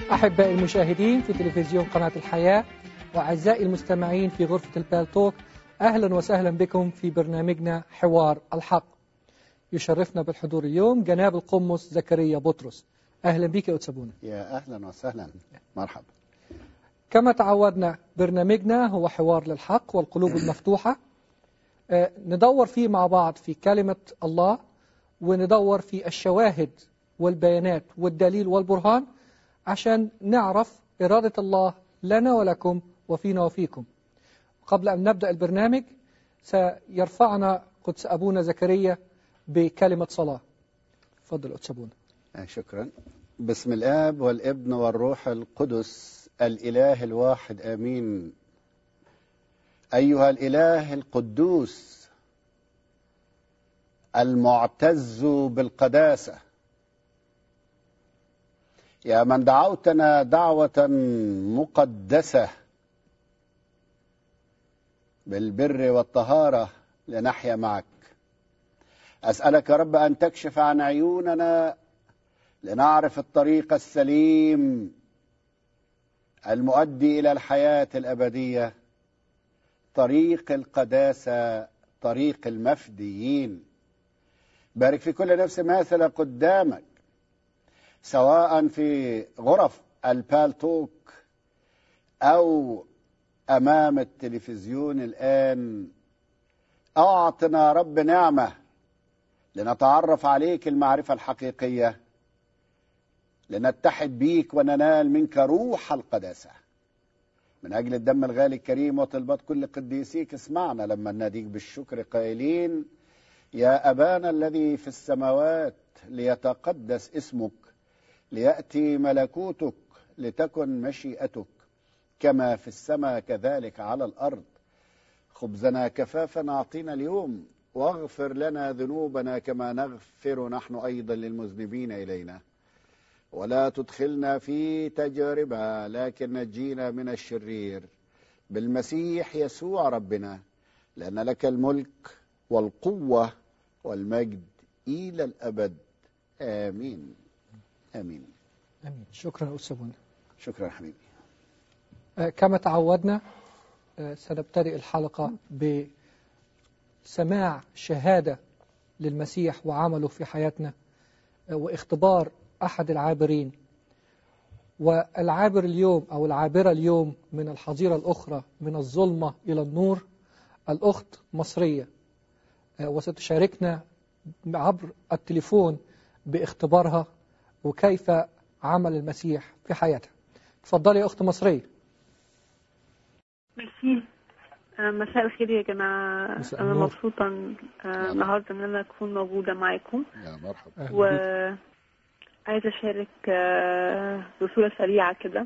أحبائي المشاهدين في تلفزيون قناة الحياة وأعزائي المستمعين في غرفة البالتوك أهلا وسهلا بكم في برنامجنا حوار الحق يشرفنا بالحضور اليوم جناب القمص زكريا بطرس أهلا بك يا أتسابونا يا أهلا وسهلا مرحبا كما تعودنا برنامجنا هو حوار للحق والقلوب المفتوحة آه، ندور فيه مع بعض في كلمة الله وندور في الشواهد والبيانات والدليل والبرهان عشان نعرف إرادة الله لنا ولكم وفينا وفيكم قبل أن نبدأ البرنامج سيرفعنا قدس أبونا زكريا بكلمة صلاة فضل قدس أبونا آه، شكرا بسم الآب والابن والروح القدس الإله الواحد آمين أيها الإله القدوس المعتز بالقداسة يا من دعوتنا دعوة مقدسة بالبر والطهارة لنحيا معك أسألك يا رب أن تكشف عن عيوننا لنعرف الطريق السليم المؤدي إلى الحياة الأبدية طريق القداسة طريق المفديين بارك في كل نفس ماثلة قدامك سواء في غرف البالتوك أو أمام التلفزيون الآن أعطنا رب نعمة لنتعرف عليك المعرفة الحقيقية لنتحد بيك وننال منك روح القداسة من أجل الدم الغالي الكريم وطلبات كل قديسيك اسمعنا لما نناديك بالشكر قائلين يا أبانا الذي في السماوات ليتقدس اسمك ليأتي ملكوتك لتكن مشيئتك كما في السماء كذلك على الأرض خبزنا كفافا أعطينا اليوم واغفر لنا ذنوبنا كما نغفر نحن أيضا للمذنبين إلينا ولا تدخلنا في تجربة لكن نجينا من الشرير بالمسيح يسوع ربنا لأن لك الملك والقوة والمجد إلى الأبد آمين آمين أمين شكرا أستاذ أبونا شكرا حبيبي آه، كما تعودنا آه، سنبتدئ الحلقة بسماع شهادة للمسيح وعمله في حياتنا آه، واختبار أحد العابرين والعابر اليوم أو العابرة اليوم من الحظيرة الأخرى من الظلمة إلى النور الأخت مصرية آه، وستشاركنا عبر التليفون باختبارها وكيف عمل المسيح في حياتها تفضلي يا أخت مصرية ميرسي آه، مساء الخير يا جماعة مساء أنا النور. مبسوطة آه، النهاردة إن أنا أكون موجودة معاكم يا مرحبا أهلا بيك. وعايزة أشارك آه، بصورة سريعة كده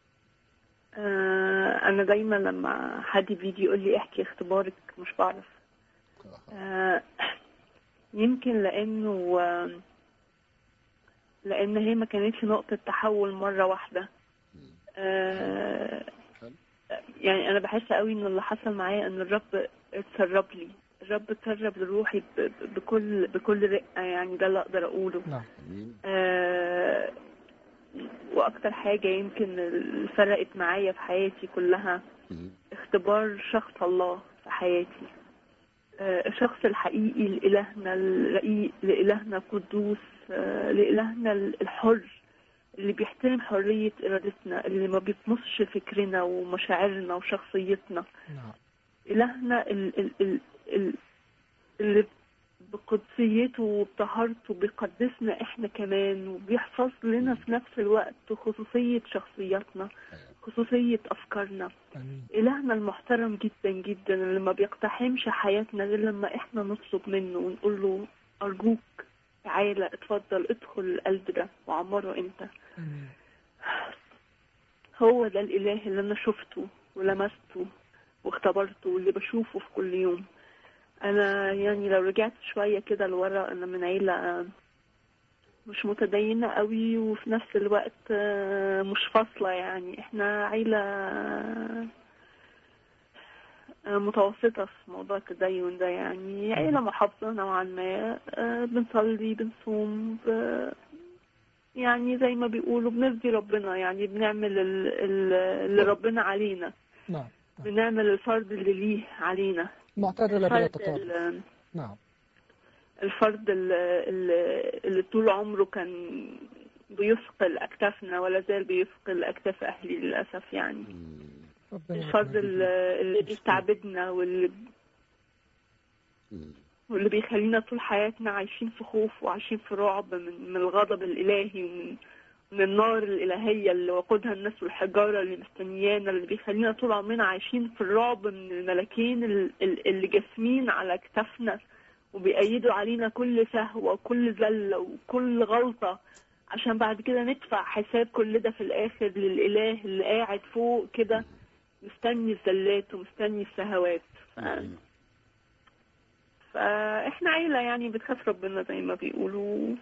آه، أنا دايما لما حد بيجي يقول لي احكي اختبارك مش بعرف آه، يمكن لأنه آه، لأن هي ما كانتش نقطة تحول مرة واحدة آه، يعني انا بحس قوي ان اللي حصل معايا ان الرب اتسرب لي الرب اتسرب لروحي ب- ب- بكل بكل رقه يعني ده اللي اقدر اقوله نعم آمين آه واكتر حاجه يمكن اللي فرقت معايا في حياتي كلها مم. اختبار شخص الله في حياتي آه، الشخص الحقيقي لإلهنا الرقيق لإلهنا القدوس آه، لإلهنا الحر اللي بيحترم حرية إرادتنا اللي ما بيطمسش فكرنا ومشاعرنا وشخصيتنا نعم إلهنا ال ال ال ال اللي بقدسيته وبطهارته بيقدسنا احنا كمان وبيحفظ لنا في نفس الوقت خصوصية شخصياتنا خصوصية أفكارنا أمين إلهنا المحترم جدا جدا اللي ما بيقتحمش حياتنا غير لما احنا نطلب منه ونقول له أرجوك تعالى اتفضل ادخل القلب ده وعمره انت أمين هو ده الإله اللي أنا شفته ولمسته واختبرته واللي بشوفه في كل يوم أنا يعني لو رجعت شوية كده لورا أنا من عيلة مش متدينة قوي وفي نفس الوقت آه، مش فاصلة يعني احنا عيلة آه، متوسطة في موضوع التدين ده يعني عيلة محافظة نوعا ما آه، بنصلي بنصوم ب- يعني زي ما بيقولوا بنرضي ربنا يعني بنعمل ال- ال- اللي ربنا علينا نعم بنعمل الفرض اللي ليه علينا معتدلة بلا الفرد تطابق ال- نعم الفرد ال- ال- اللي طول عمره كان بيثقل أكتافنا ولا زال بيثقل أكتاف أهلي للأسف يعني ربنا الفرد ال- اللي بيستعبدنا واللي واللي بيخلينا طول حياتنا عايشين في خوف وعايشين في رعب من, من الغضب الإلهي ومن من النار الإلهية اللي وقودها الناس والحجارة اللي مستنيانا اللي بيخلينا طول عمرنا عايشين في الرعب من الملاكين ال- ال- اللي جاسمين على كتافنا وبيأيدوا علينا كل سهوة وكل زلة وكل غلطة عشان بعد كده ندفع حساب كل ده في الآخر للإله اللي قاعد فوق كده مستني الزلات ومستني السهوات ف... فاحنا عيلة يعني بتخاف ربنا زي ما بيقولوا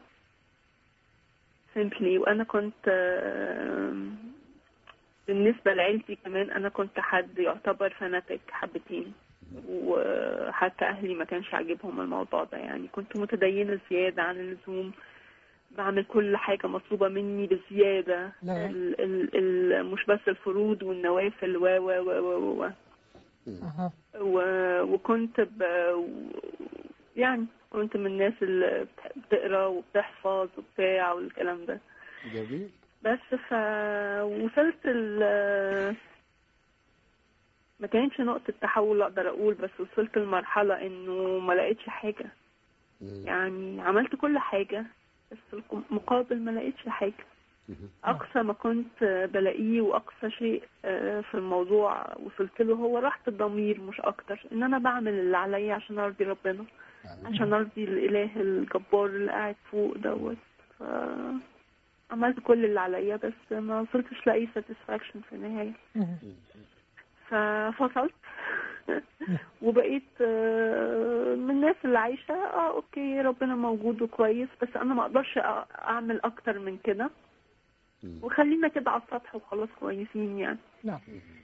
simply وانا كنت آم، بالنسبة لعيلتي كمان انا كنت حد يعتبر فاناتيك حبتين وحتى اهلي ما كانش عاجبهم الموضوع ده يعني كنت متدينة زيادة عن اللزوم بعمل كل حاجة مطلوبة مني بزيادة لا. ال ال ال مش بس الفروض والنوافل و و و و, و. أها. و- وكنت ب... يعني كنت من الناس اللي بت- بتقرا وبتحفظ وبتاع والكلام ده جميل بس ف وصلت ال ما كانتش نقطة تحول اقدر اقول بس وصلت لمرحلة انه ما لقيتش حاجة يعني عملت كل حاجة بس في المقابل ما لقيتش حاجة اقصى ما كنت بلاقيه واقصى شيء آه، في الموضوع وصلت له هو راحة الضمير مش اكتر ان انا بعمل اللي عليا عشان ارضي ربنا عشان ارضي الاله الجبار اللي قاعد فوق دوت ف عملت كل اللي عليا بس ما وصلتش لاي satisfaction في النهاية مهم. ففصلت وبقيت آه، من الناس اللي عايشة اه اوكي ربنا موجود وكويس بس انا ما اقدرش أ- اعمل اكتر من كده وخلينا كده على السطح وخلاص كويسين يعني نعم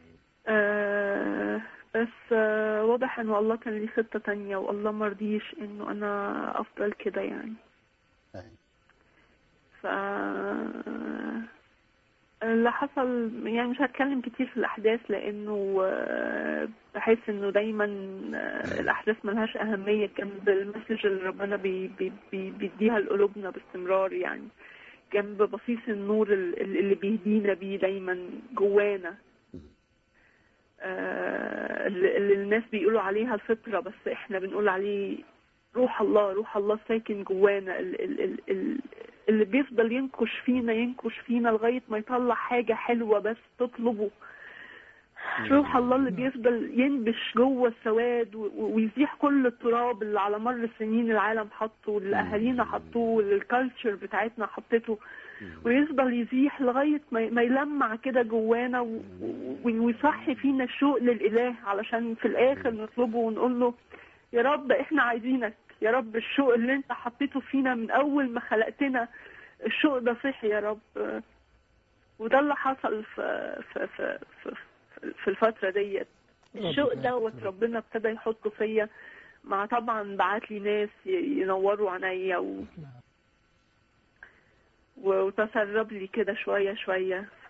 آه بس آه واضح انه الله كان ليه خطة تانية والله مرضيش انه انا افضل كده يعني أي. ف اللي حصل يعني مش هتكلم كتير في الأحداث لأنه آه، بحس إنه دايما آه، الأحداث ملهاش أهمية جنب المسج اللي ربنا بي بي بي بيديها لقلوبنا باستمرار يعني جنب بصيص النور ال- ال- اللي بيهدينا بيه دايما جوانا آه، اللي اللي الناس بيقولوا عليها الفطرة بس احنا بنقول عليه روح الله روح الله ساكن جوانا ال- ال- ال- ال- اللي بيفضل ينكش فينا ينكش فينا لغاية ما يطلع حاجة حلوة بس تطلبه روح الله اللي بيفضل ينبش جوه السواد و- و- ويزيح كل التراب اللي على مر السنين العالم حطه واللي اهالينا حطوه واللي الكالتشر بتاعتنا حطته ويفضل يزيح لغايه ما ما يلمع كده جوانا و- و- ويصحي فينا الشوق للاله علشان في الاخر نطلبه ونقول له يا رب احنا عايزينك يا رب الشوق اللي انت حطيته فينا من اول ما خلقتنا الشوق ده صحي يا رب وده اللي حصل في في في في, في الفتره ديت الشوق دوت ربنا ابتدى يحطه فيا مع طبعا بعت لي ناس ي- ينوروا عينيا و... وتسرب لي كده شوية شوية ف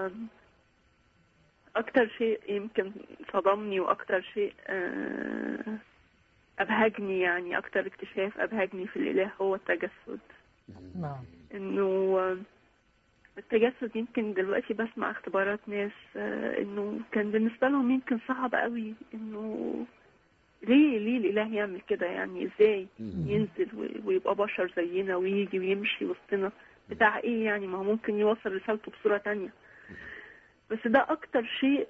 أكتر شيء يمكن صدمني وأكتر شيء آه، أبهجني يعني أكتر اكتشاف أبهجني في الإله هو التجسد نعم إنه التجسد يمكن دلوقتي بسمع اختبارات ناس آه، إنه كان بالنسبة لهم يمكن صعب قوي إنه ليه ليه الإله يعمل كده يعني إزاي ينزل و- ويبقى بشر زينا ويجي ويمشي وسطنا بتاع ايه يعني ما هو ممكن يوصل رسالته بصورة تانية بس ده اكتر شيء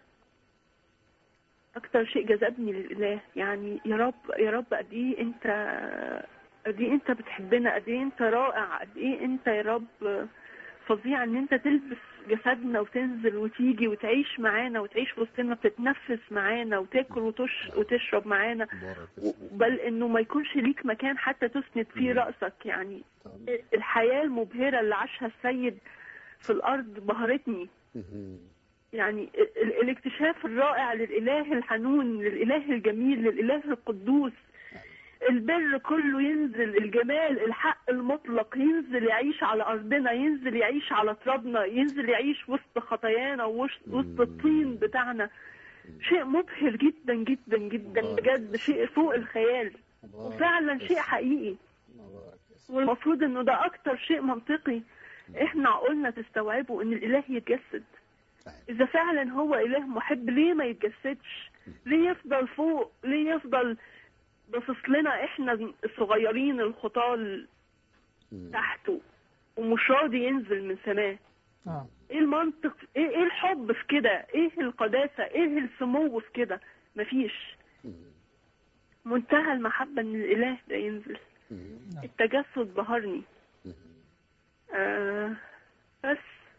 اكتر شيء جذبني للاله يعني يا رب يا رب قد ايه انت قد ايه انت بتحبنا قد ايه انت رائع قد ايه انت يا رب فظيع ان انت تلبس جسدنا وتنزل وتيجي وتعيش معانا وتعيش وسطنا بتتنفس معانا وتاكل وتش وتشرب معانا بارك و- بل انه ما يكونش ليك مكان حتى تسند فيه راسك يعني الحياه المبهره اللي عاشها السيد في الارض بهرتني يعني ال- ال- الاكتشاف الرائع للاله الحنون للاله الجميل للاله القدوس البر كله ينزل الجمال الحق المطلق ينزل يعيش على أرضنا ينزل يعيش على ترابنا ينزل يعيش وسط خطايانا ووسط وسط الطين بتاعنا شيء مبهر جدا جدا جدا بجد شيء فوق الخيال وفعلا شيء حقيقي والمفروض انه ده اكتر شيء منطقي احنا عقولنا تستوعبه ان الاله يتجسد اذا فعلا هو اله محب ليه ما يتجسدش ليه يفضل فوق ليه يفضل باصص لنا احنا الصغيرين الخطال تحته ومش راضي ينزل من سماه نعم ايه المنطق ايه ايه الحب في كده ايه القداسه ايه السمو في كده مفيش منتهى المحبه ان الاله ده ينزل التجسد بهرني آه بس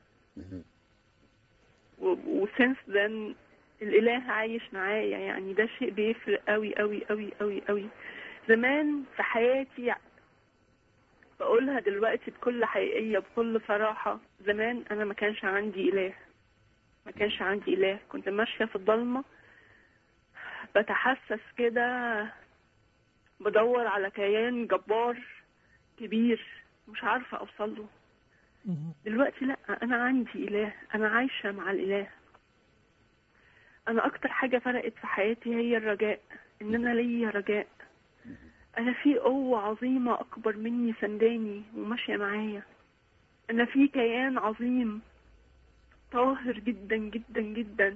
وسنس ذن الاله عايش معايا يعني ده شيء بيفرق قوي قوي قوي قوي قوي زمان في حياتي بقولها دلوقتي بكل حقيقيه بكل صراحه زمان انا ما كانش عندي اله ما كانش عندي اله كنت ماشيه في الضلمه بتحسس كده بدور على كيان جبار كبير مش عارفه اوصل له مهم. دلوقتي لا انا عندي اله انا عايشه مع الاله انا اكتر حاجه فرقت في حياتي هي الرجاء ان انا ليا رجاء انا في قوه عظيمه اكبر مني سنداني وماشيه معايا انا في كيان عظيم طاهر جدا جدا جدا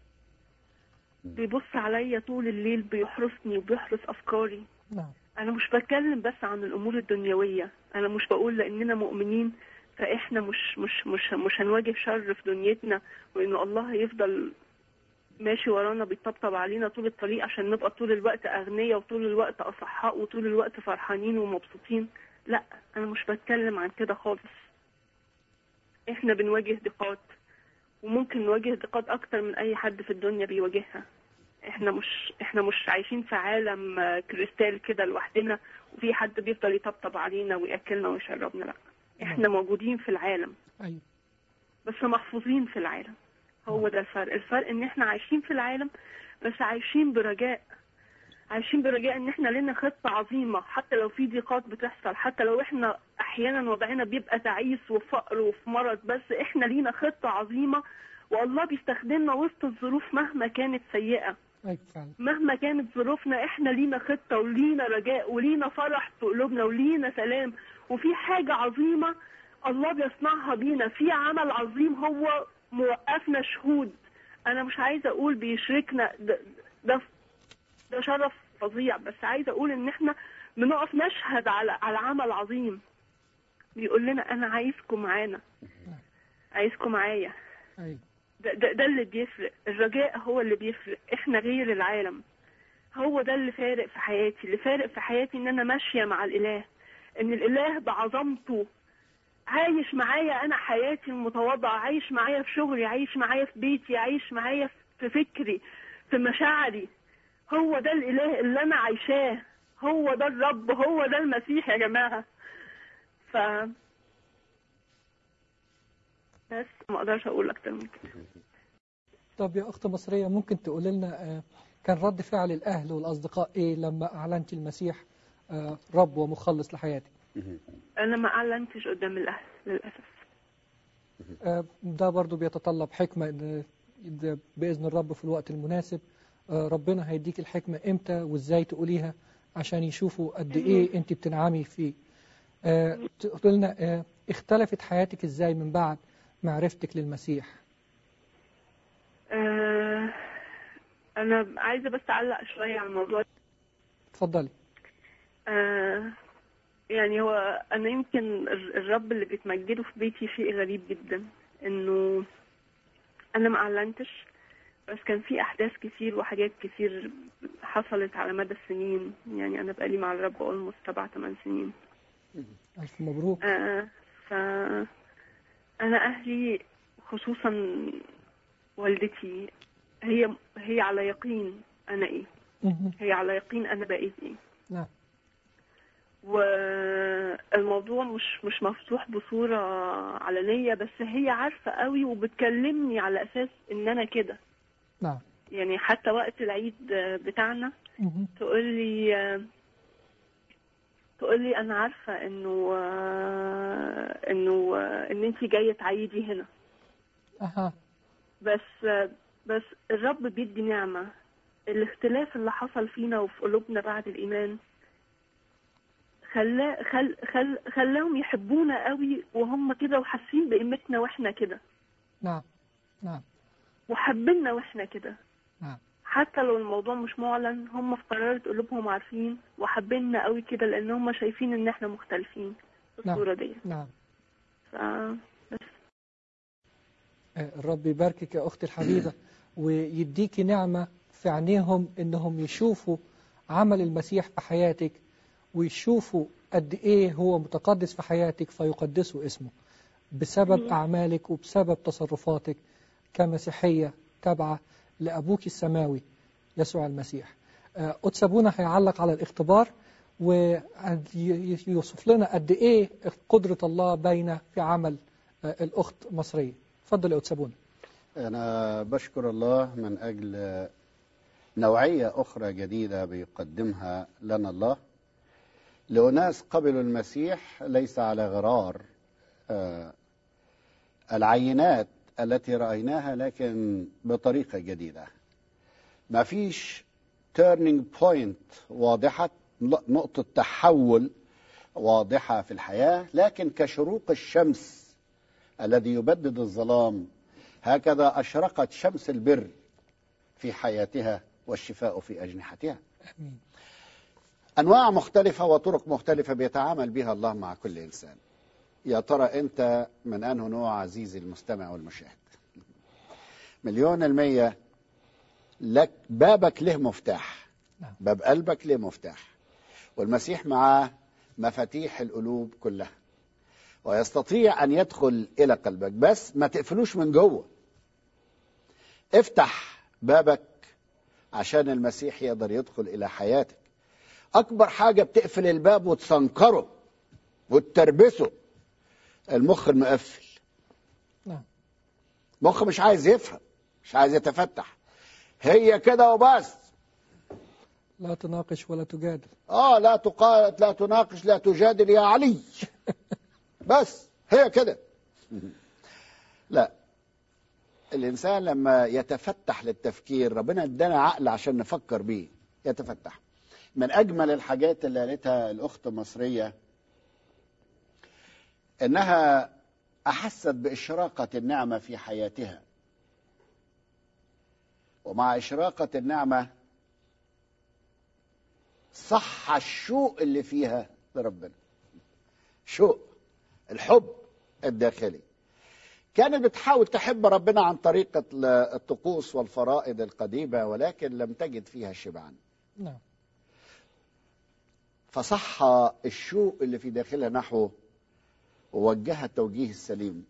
بيبص عليا طول الليل بيحرسني وبيحرس افكاري نعم انا مش بتكلم بس عن الامور الدنيويه انا مش بقول لاننا مؤمنين فاحنا مش مش مش مش هنواجه شر في دنيتنا وانه الله هيفضل ماشي ورانا بيطبطب علينا طول الطريق عشان نبقى طول الوقت اغنياء وطول الوقت اصحاء وطول الوقت فرحانين ومبسوطين لا انا مش بتكلم عن كده خالص احنا بنواجه ضيقات وممكن نواجه ضيقات اكتر من اي حد في الدنيا بيواجهها احنا مش احنا مش عايشين في عالم آه، كريستال كده لوحدنا وفي حد بيفضل يطبطب علينا وياكلنا ويشربنا لا احنا موجودين في العالم أيوة بس محفوظين في العالم هو ده الفرق الفرق ان احنا عايشين في العالم بس عايشين برجاء عايشين برجاء ان احنا لنا خطة عظيمة حتى لو في ضيقات بتحصل حتى لو احنا احيانا وضعنا بيبقى تعيس وفقر وفي مرض بس احنا لينا خطة عظيمة والله بيستخدمنا وسط الظروف مهما كانت سيئة أيوة فعلا مهما كانت ظروفنا احنا لينا خطة ولينا رجاء ولينا فرح في قلوبنا ولينا سلام وفي حاجة عظيمة الله بيصنعها بينا في عمل عظيم هو موقفنا شهود انا مش عايزة اقول بيشركنا ده, ده, ده شرف فظيع بس عايزة اقول ان احنا بنقف نشهد على على عمل عظيم بيقول لنا انا عايزكم معانا عايزكم معايا أيوة ده, ده, ده اللي بيفرق الرجاء هو اللي بيفرق احنا غير العالم هو ده اللي فارق في حياتي اللي فارق في حياتي ان انا ماشية مع الاله ان الاله بعظمته عايش معايا انا حياتي المتواضعة عايش معايا في شغلي عايش معايا في بيتي عايش معايا في فكري في مشاعري هو ده الاله اللي انا عايشاه هو ده الرب هو ده المسيح يا جماعة ف بس ما اقدرش اقول اكتر من كده طب يا أخت مصرية ممكن تقول لنا آه، كان رد فعل الأهل والأصدقاء إيه لما أعلنت المسيح آه، رب ومخلص لحياتي انا ما اعلنتش قدام الاهل للاسف آه، ده برضو بيتطلب حكمة إن ده بإذن الرب في الوقت المناسب آه، ربنا هيديك الحكمة إمتى وإزاي تقوليها عشان يشوفوا قد إيه أنت بتنعمي فيه آه، تقول لنا آه، اختلفت حياتك إزاي من بعد معرفتك للمسيح آه انا عايزه بس اعلق شويه على الموضوع اتفضلي آه يعني هو انا يمكن الر- الرب اللي بيتمجده في بيتي شيء غريب جدا انه انا ما اعلنتش بس كان في احداث كتير وحاجات كتير حصلت على مدى السنين يعني انا بقالي مع الرب اولموست سبع ثمان سنين ألف مبروك آه ف انا اهلي خصوصا والدتي هي هي على يقين انا ايه مهم. هي على يقين انا بقيت ايه نعم والموضوع مش مش مفتوح بصورة علنية بس هي عارفة قوي وبتكلمني على أساس إن أنا كده نعم يعني حتى وقت العيد بتاعنا مهم. تقول لي تقول لي انا عارفه انه آه، انه آه، ان انت جايه تعيدي هنا أها بس آه، بس الرب بيدي نعمه الاختلاف اللي حصل فينا وفي قلوبنا بعد الايمان خلا خل خل خلاهم يحبونا قوي وهم كده وحاسين بقيمتنا واحنا كده نعم نعم وحبنا واحنا كده نعم حتى لو الموضوع مش معلن هم في قرارة قلوبهم عارفين وحابيننا قوي كده لان هم شايفين ان احنا مختلفين في نعم. الصورة دي نعم ف... بس آه، الرب يباركك يا أختي الحبيبة ويديكي نعمة في عينيهم إنهم يشوفوا عمل المسيح في حياتك ويشوفوا قد إيه هو متقدس في حياتك فيقدسوا اسمه بسبب مم. أعمالك وبسبب تصرفاتك كمسيحية تابعة لأبوك السماوي يسوع المسيح آه، قدس أبونا هيعلق على الاختبار ويوصف لنا قد إيه قدرة الله باينة في عمل آه، الأخت مصرية اتفضل يا قدس أبونا أنا بشكر الله من أجل نوعية أخرى جديدة بيقدمها لنا الله لأناس قبلوا المسيح ليس على غرار آه، العينات التي رأيناها لكن بطريقة جديدة ما فيش turning point واضحة نقطة تحول واضحة في الحياة لكن كشروق الشمس الذي يبدد الظلام هكذا أشرقت شمس البر في حياتها والشفاء في أجنحتها آمين أنواع مختلفة وطرق مختلفة بيتعامل بها الله مع كل إنسان يا ترى أنت من أنه نوع عزيزي المستمع والمشاهد مليون المية لك بابك له مفتاح نعم. باب قلبك له مفتاح والمسيح معاه مفاتيح القلوب كلها ويستطيع أن يدخل إلى قلبك بس ما تقفلوش من جوه افتح بابك عشان المسيح يقدر يدخل إلى حياتك أكبر حاجة بتقفل الباب وتسنكره وتتربسه المخ المقفل نعم مخ مش عايز يفهم مش عايز يتفتح هي كده وبس لا تناقش ولا تجادل اه لا تقال لا تناقش لا تجادل يا علي بس هي كده لا الانسان لما يتفتح للتفكير ربنا ادانا عقل عشان نفكر بيه يتفتح من اجمل الحاجات اللي قالتها الاخت المصريه انها احست باشراقه النعمه في حياتها ومع اشراقه النعمه صح الشوق اللي فيها لربنا شوق الحب الداخلي كانت بتحاول تحب ربنا عن طريقة الطقوس والفرائض القديمة ولكن لم تجد فيها شبعا نعم فصح الشوق اللي في داخلها نحوه ووجهها التوجيه السليم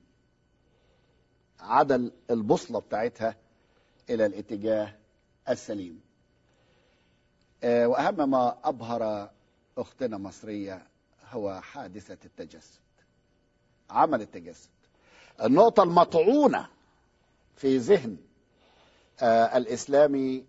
عدل البوصلة بتاعتها إلى الاتجاه السليم آه، وأهم ما أبهر أختنا مصرية هو حادثة التجسد عمل التجسد النقطة المطعونة في ذهن آه، الإسلامي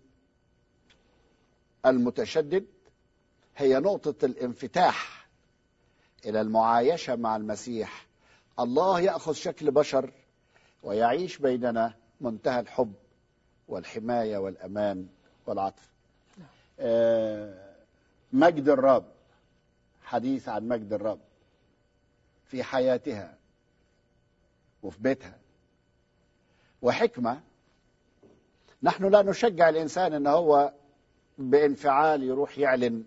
المتشدد هي نقطة الانفتاح إلى المعايشة مع المسيح الله يأخذ شكل بشر ويعيش بيننا منتهى الحب والحماية والأمان والعطف آه، مجد الرب حديث عن مجد الرب في حياتها وفي بيتها وحكمة نحن لا نشجع الإنسان أن هو بانفعال يروح يعلن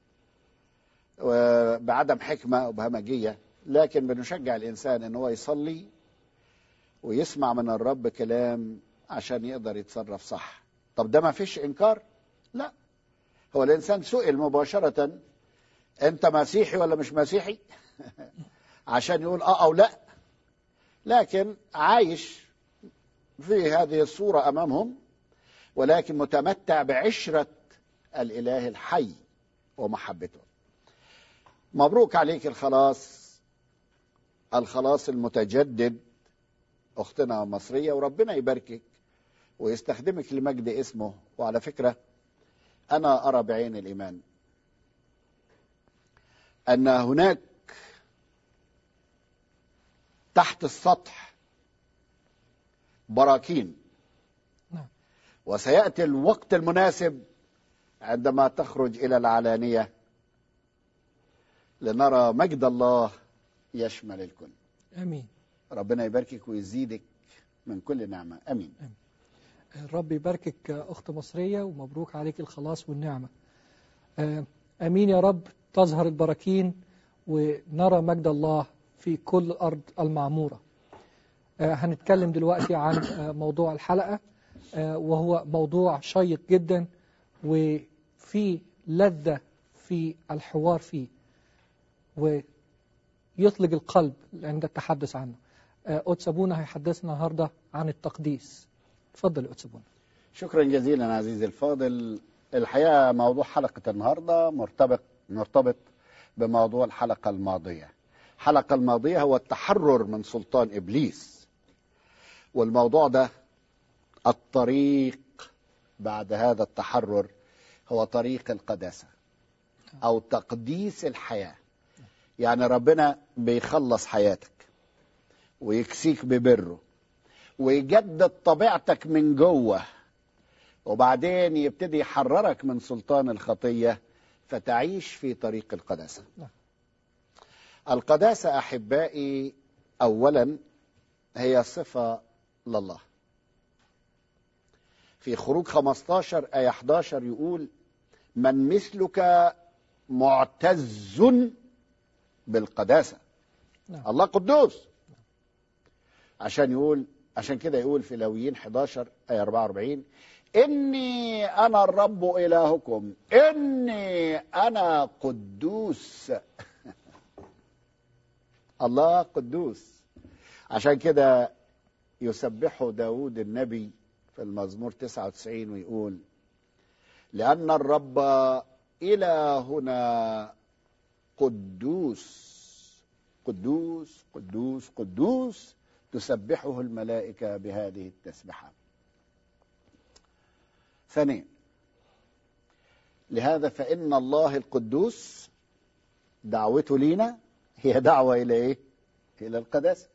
و- بعدم حكمة وبهمجية لكن بنشجع الإنسان أن هو يصلي ويسمع من الرب كلام عشان يقدر يتصرف صح طب ده ما فيش إنكار لا هو الإنسان سئل مباشرة أنت مسيحي ولا مش مسيحي عشان يقول آه أو لا لكن عايش في هذه الصورة أمامهم ولكن متمتع بعشرة الإله الحي ومحبته مبروك عليك الخلاص الخلاص المتجدد أختنا مصرية وربنا يباركك ويستخدمك لمجد اسمه وعلى فكرة أنا أرى بعين الإيمان أن هناك تحت السطح براكين نعم. وسيأتي الوقت المناسب عندما تخرج إلى العلانية لنرى مجد الله يشمل الكل امين ربنا يباركك ويزيدك من كل نعمة أمين الرب يباركك أخت مصرية ومبروك عليك الخلاص والنعمة آه، أمين يا رب تظهر البراكين ونرى مجد الله في كل الأرض المعمورة آه، هنتكلم دلوقتي عن آه، موضوع الحلقة آه، وهو موضوع شيق جدا وفي لذة في الحوار فيه ويطلق القلب عند التحدث عنه آه، قدس أبونا هيحدثنا النهاردة عن التقديس اتفضل يا قدس أبونا شكرا جزيلا عزيزي الفاضل الحقيقة موضوع حلقة النهاردة مرتبط مرتبط بموضوع الحلقة الماضية الحلقة الماضية هو التحرر من سلطان إبليس والموضوع ده الطريق بعد هذا التحرر هو طريق القداسة أو تقديس الحياة يعني ربنا بيخلص حياتك ويكسيك ببره ويجدد طبيعتك من جوه وبعدين يبتدي يحررك من سلطان الخطية فتعيش في طريق القداسة نعم. القداسة أحبائي أولا هي صفة لله في خروج 15 آية 11 يقول من مثلك معتز بالقداسة نعم. الله قدوس عشان يقول عشان كده يقول في لويين 11 آية 44 إني أنا الرب إلهكم إني أنا قدوس الله قدوس عشان كده يسبحه داود النبي في المزمور 99 ويقول لأن الرب إلهنا قدوس قدوس قدوس قدوس تسبحه الملائكة بهذه التسبحة ثانيا لهذا فإن الله القدوس دعوته لينا هي دعوة إلى إيه؟ إلى القداسة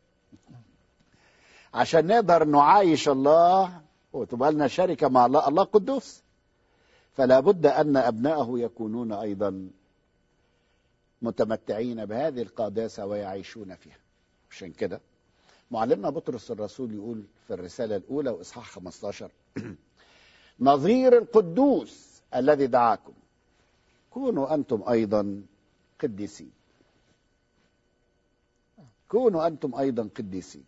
عشان نقدر نعايش الله وتبقى لنا شركة مع الله الله قدوس فلا بد أن أبنائه يكونون أيضا متمتعين بهذه القداسة ويعيشون فيها عشان كده معلمنا بطرس الرسول يقول في الرسالة الأولى وإصحاح 15 نظير القدوس الذي دعاكم كونوا أنتم أيضا قديسين كونوا أنتم أيضا قديسين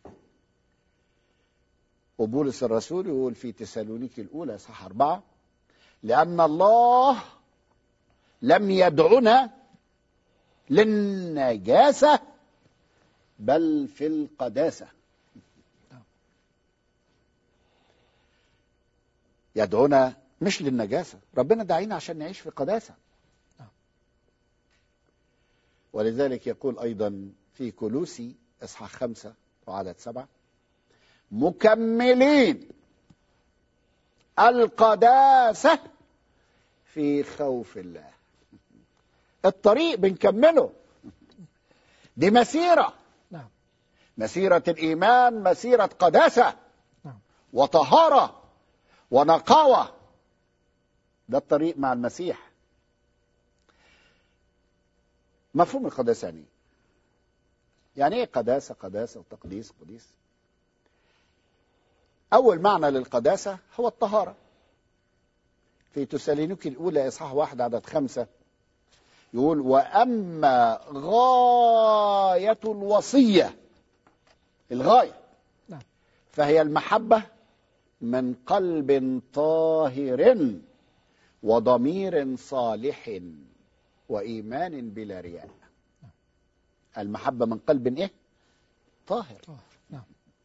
وبولس الرسول يقول في تسالونيكي الأولى إصحاح أربعة لأن الله لم يدعنا للنجاسة بل في القداسة يدعونا مش للنجاسة ربنا دعينا عشان نعيش في قداسة ولذلك يقول أيضا في كلوسي إصحاح خمسة وعدد سبعة مكملين القداسة في خوف الله الطريق بنكمله دي مسيرة نعم مسيرة الإيمان مسيرة قداسة نعم. وطهارة ونقاوة ده الطريق مع المسيح مفهوم القداسة يعني إيه؟ يعني ايه قداسة قداسة وتقديس قديس أول معنى للقداسة هو الطهارة في تسالينيكي الأولى إصحاح واحد عدد خمسة يقول وأما غاية الوصية الغاية نعم. فهي المحبة من قلب طاهر وضمير صالح وإيمان بلا رياء المحبة من قلب إيه؟ طاهر طاهر. نعم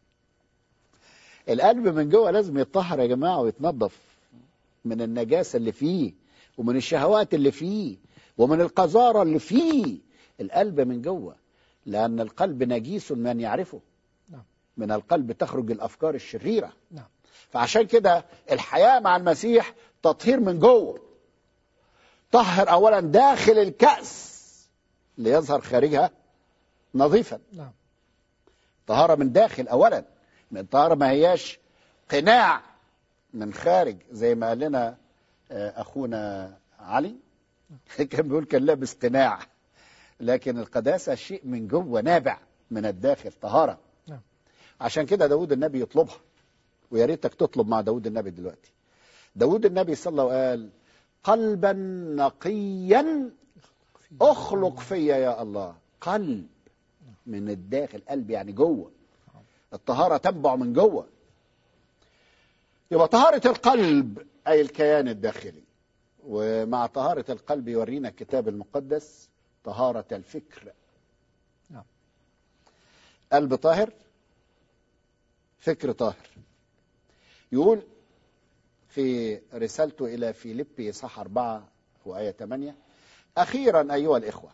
القلب من جوه لازم يتطهر يا جماعة ويتنظف من النجاسة اللي فيه ومن الشهوات اللي فيه ومن القذارة اللي فيه القلب من جوه لأن القلب نجيس من يعرفه نعم. من القلب تخرج الأفكار الشريرة نعم فعشان كده الحياة مع المسيح تطهير من جوه طهر أولا داخل الكأس ليظهر خارجها نظيفا نعم طهارة من داخل أولا الطهارة ما هياش قناع من خارج زي ما قال لنا آه، أخونا علي كان بيقول كان لابس قناع لكن القداسة شيء من جوه نابع من الداخل طهارة نعم. عشان كده داود النبي يطلبها ويا ريتك تطلب مع داود النبي دلوقتي داود النبي صلى الله عليه وسلم قلبا نقيا اخلق فيا يا الله قلب من الداخل قلب يعني جوه الطهارة تنبع من جوه يبقى طهارة القلب أي الكيان الداخلي ومع طهارة القلب يورينا الكتاب المقدس طهارة الفكر نعم. قلب طاهر فكر طاهر يقول في رسالته إلى فيليبي صح أربعة وآية 8 أخيرا أيها الإخوة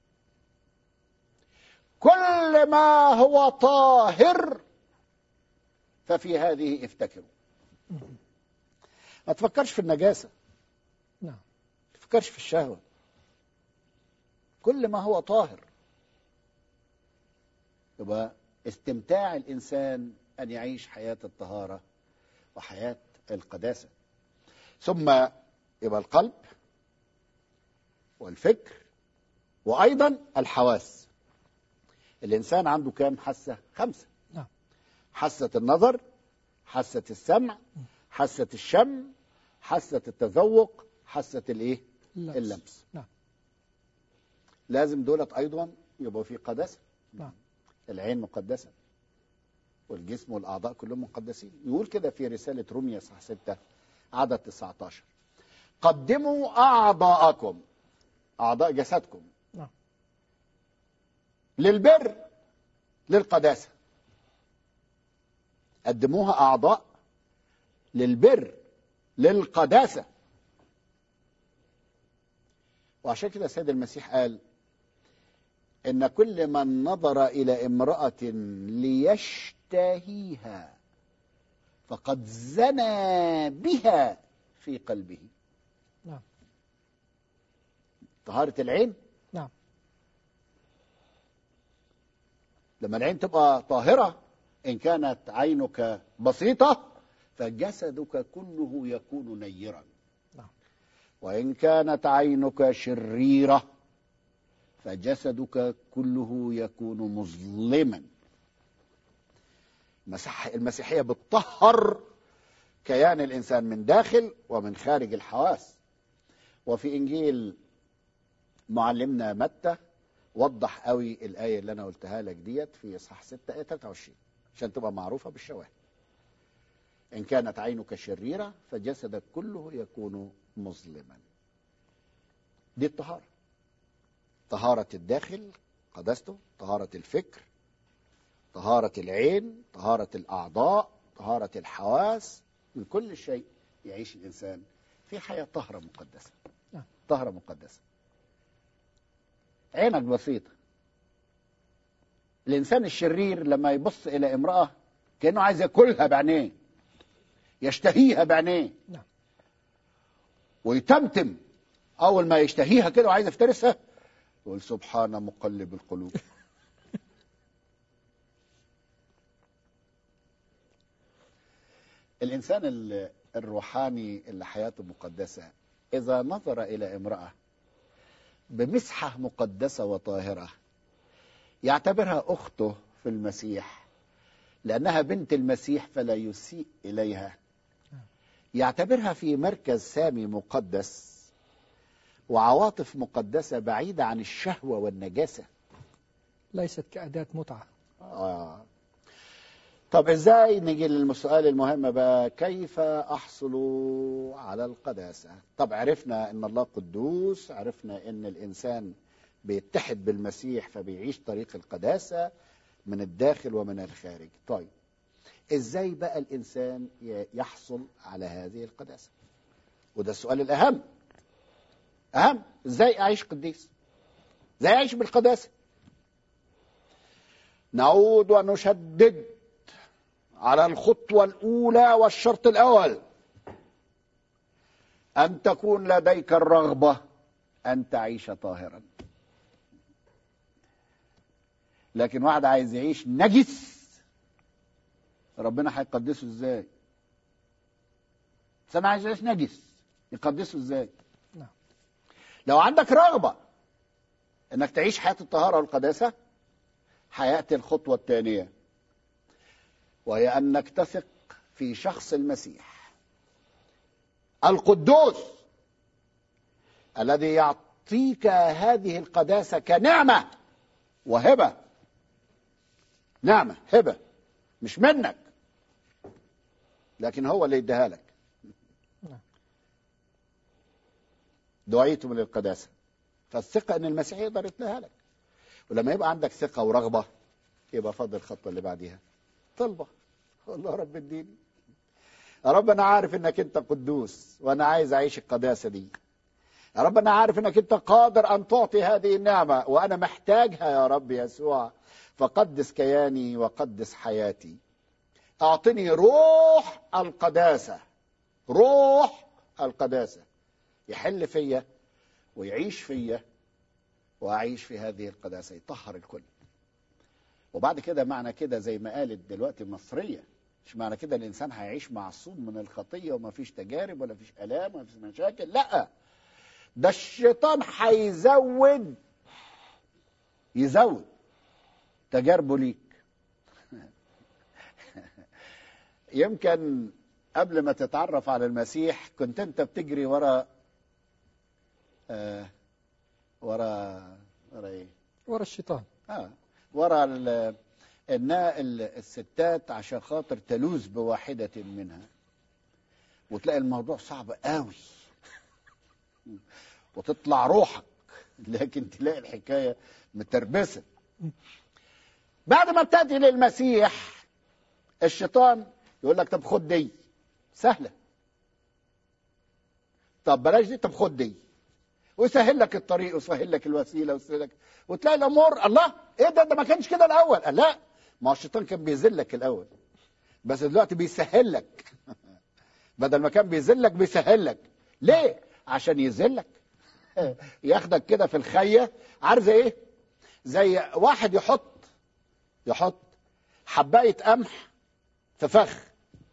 كل ما هو طاهر ففي هذه افتكروا ما تفكرش في النجاسة نعم ما تفكرش في الشهوة كل ما هو طاهر يبقى استمتاع الإنسان أن يعيش حياة الطهارة وحياة القداسة ثم يبقى القلب والفكر وأيضا الحواس الإنسان عنده كام حاسة خمسة نعم. حاسة النظر حاسة السمع حاسة الشم حاسة التذوق حاسة الايه اللمس. اللمس نعم لازم دولت ايضا يبقوا في قداسة نعم العين مقدسة والجسم والأعضاء كلهم مقدسين يقول كده في رسالة رومية صح ستة عدد 19 قدموا أعضاءكم أعضاء جسدكم نعم. للبر للقداسة قدموها أعضاء للبر للقداسة وعشان كده السيد المسيح قال إن كل من نظر إلى امرأة ليشتهيها فقد زنى بها في قلبه نعم. طهارة العين نعم. لما العين تبقى طاهرة إن كانت عينك بسيطة فجسدك كله يكون نيرا نعم. وإن كانت عينك شريرة فجسدك كله يكون مظلما المسيح المسيحية بتطهر كيان الإنسان من داخل ومن خارج الحواس وفي إنجيل معلمنا متى وضح قوي الآية اللي أنا قلتها لك ديت في إصحاح 6 آية 23 عشان تبقى معروفة بالشواهد إن كانت عينك شريرة فجسدك كله يكون مظلما دي الطهارة طهارة الداخل قدسته طهارة الفكر طهارة العين طهارة الأعضاء طهارة الحواس من كل شيء يعيش الإنسان في حياة طهرة مقدسة نعم. طهرة مقدسة عينك بسيطة الإنسان الشرير لما يبص إلى امرأة كأنه عايز ياكلها بعينيه يشتهيها بعينيه نعم. ويتمتم أول ما يشتهيها كده وعايز يفترسها يقول سبحان مقلب القلوب الإنسان ال- الروحاني اللي حياته مقدسة إذا نظر إلى امرأة بمسحة مقدسة وطاهرة يعتبرها أخته في المسيح لأنها بنت المسيح فلا يسيء إليها يعتبرها في مركز سامي مقدس وعواطف مقدسة بعيدة عن الشهوة والنجاسة ليست كأداة متعة آه. طب ازاي نيجي للسؤال المهم بقى كيف احصل على القداسه طب عرفنا ان الله قدوس عرفنا ان الانسان بيتحد بالمسيح فبيعيش طريق القداسه من الداخل ومن الخارج طيب ازاي بقى الانسان ي- يحصل على هذه القداسه وده السؤال الاهم اهم ازاي اعيش قديس ازاي اعيش بالقداسه نعود ونشدد على الخطوة الأولى والشرط الأول أن تكون لديك الرغبة أن تعيش طاهرا لكن واحد عايز يعيش نجس ربنا هيقدسه ازاي بس انا عايز اعيش نجس يقدسه ازاي نعم. لو عندك رغبة انك تعيش حياة الطهارة والقداسة هيأتي الخطوة الثانية وهي انك تثق في شخص المسيح القدوس الذي يعطيك هذه القداسة كنعمة وهبة نعمة هبة مش منك لكن هو اللي يديها لك نعم. دعيتم للقداسة فالثقة ان المسيح يقدر يديها لك ولما يبقى عندك ثقة ورغبة يبقى فاضل الخطوة اللي بعديها طلبة والله رب اديني يا رب انا عارف انك انت قدوس وانا عايز اعيش القداسة دي يا رب انا عارف انك انت قادر ان تعطي هذه النعمة وانا محتاجها يا رب يسوع فقدس كياني وقدس حياتي اعطني روح القداسة روح القداسة يحل فيا ويعيش فيا واعيش في هذه القداسة يطهر الكل وبعد كده معنى كده زي ما قالت دلوقتي المصرية مش معنى كده الانسان هيعيش معصوم من الخطية وما فيش تجارب ولا فيش الام ولا فيش مشاكل لا ده الشيطان هيزود يزود تجاربه ليك يمكن قبل ما تتعرف على المسيح كنت انت بتجري ورا آه ورا ورا ايه ورا الشيطان اه ورا ال- النا- ال- الستات عشان خاطر تلوذ بواحدة منها وتلاقي الموضوع صعب قوي وتطلع روحك لكن تلاقي الحكاية متربسة بعد ما بتأتي للمسيح الشيطان يقول لك طب خد دي سهلة طب بلاش دي طب خد دي ويسهل لك الطريق ويسهل لك الوسيله ويسهل لك وتلاقي الامور الله ايه ده ده ما كانش كده الاول قال لا ما هو الشيطان كان بيذلك الاول بس دلوقتي بيسهل لك بدل ما كان بيذلك بيسهل لك ليه عشان يذلك ياخدك كده في الخيه عارف زي ايه زي واحد يحط يحط حبايه قمح في فخ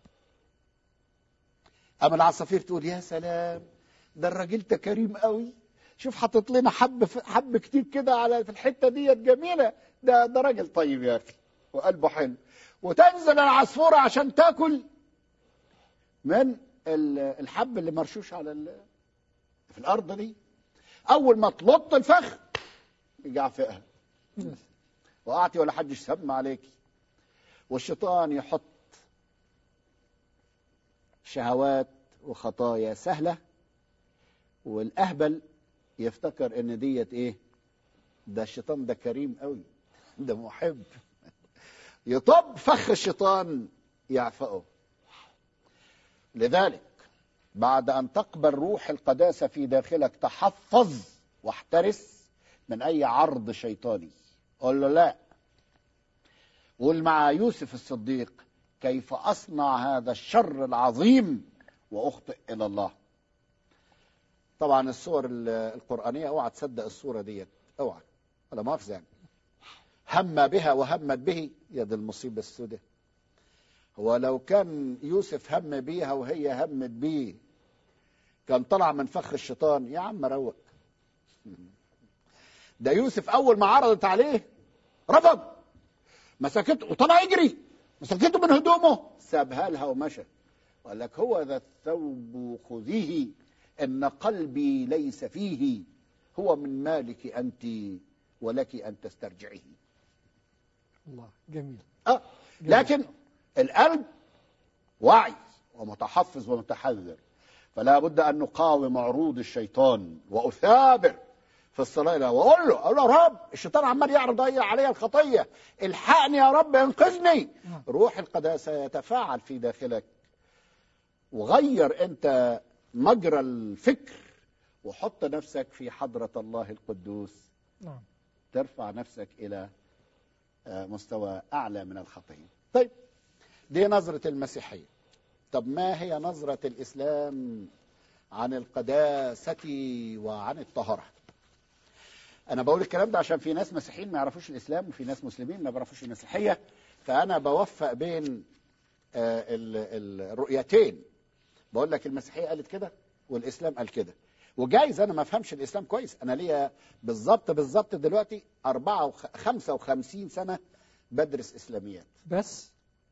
اما العصافير تقول يا سلام ده الراجل ده كريم قوي شوف حاطط لنا حب حب كتير كده على في الحته ديت جميله ده ده راجل طيب يا اخي وقلبه حلو وتنزل العصفوره عشان تاكل من ال- الحب اللي مرشوش على ال- في الارض دي اول ما تلط الفخ يجعفقها وقعتي ولا حد سمع عليكي والشيطان يحط شهوات وخطايا سهله والاهبل يفتكر ان ديت ايه ده الشيطان ده كريم قوي ده محب يطب فخ الشيطان يعفقه لذلك بعد ان تقبل روح القداسه في داخلك تحفظ واحترس من اي عرض شيطاني قول له لا قول مع يوسف الصديق كيف اصنع هذا الشر العظيم واخطئ الى الله طبعا الصور ال- القرآنية اوعى تصدق الصورة ديت اوعى ولا مؤاخذة يعني هم بها وهمت به يا دي المصيبة السوداء هو لو كان يوسف هم بيها وهي همت بيه كان طلع من فخ الشيطان يا عم روق ده يوسف اول ما عرضت عليه رفض مسكته وطلع يجري مسكته من هدومه سابها لها ومشى قال لك هو ذا الثوب خذيه ان قلبي ليس فيه هو من مالك انت ولك ان تسترجعيه الله جميل آه. لكن القلب واعي ومتحفظ ومتحذر فلا بد ان نقاوم عروض الشيطان واثابر في الصلاه له واقول له اقول له يا رب الشيطان عمال يعرض علي الخطيه الحقني يا رب انقذني نعم. روح القداسه يتفاعل في داخلك وغير انت مجرى الفكر وحط نفسك في حضره الله القدوس نعم ترفع نفسك الى آه، مستوى اعلى من الخطيه. طيب دي نظره المسيحيه. طب ما هي نظره الاسلام عن القداسه وعن الطهاره؟ انا بقول الكلام ده عشان في ناس مسيحيين ما يعرفوش الاسلام وفي ناس مسلمين ما بيعرفوش المسيحيه فانا بوفق بين آه، ال- ال- الرؤيتين بقول لك المسيحيه قالت كده والاسلام قال كده وجايز انا ما افهمش الاسلام كويس انا ليا بالظبط بالظبط دلوقتي 4 55 سنه بدرس اسلاميات بس